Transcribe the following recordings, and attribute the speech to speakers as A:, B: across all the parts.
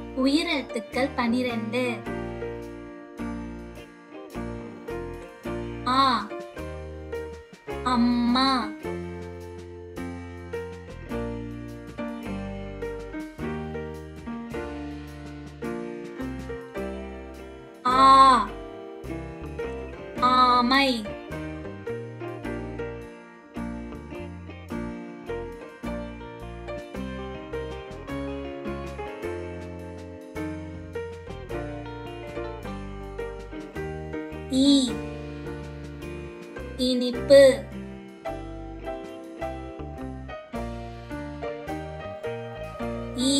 A: உயிரெழுத்துக்கள் பனிரெண்டு ஆ அம்மா ஆ ஆமை ஈ இனிப்பு ஈ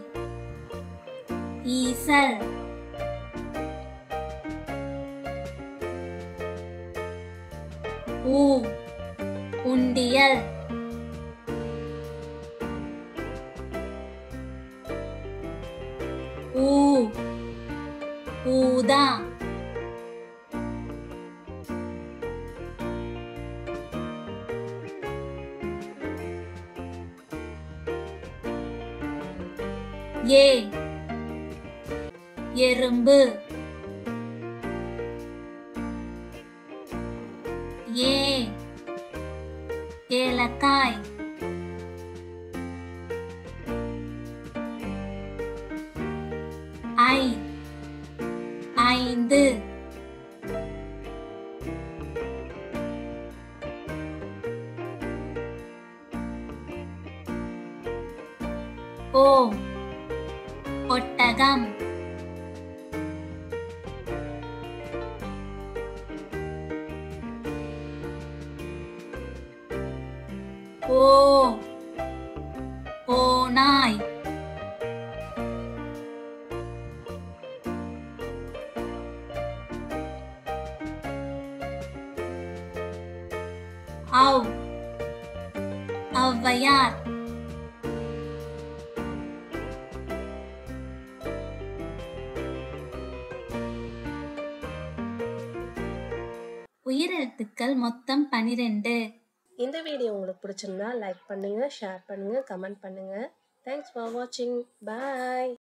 A: ஈசல் ஊ உண்டியல் ஊ ஊதா ஏ எறும்பு ஏ ஏலக்காய் ஐ ஐந்து ஓ ஒட்டகம் ஓ ஓநாய் ஔ ஔவையார் உயிரெழுத்துக்கள் மொத்தம் பனிரெண்டு
B: இந்த வீடியோ உங்களுக்கு பிடிச்சிருந்தா லைக் பண்ணுங்க ஷேர் பண்ணுங்க கமெண்ட் பண்ணுங்க தேங்க்ஸ் ஃபார் வாட்சிங் பாய்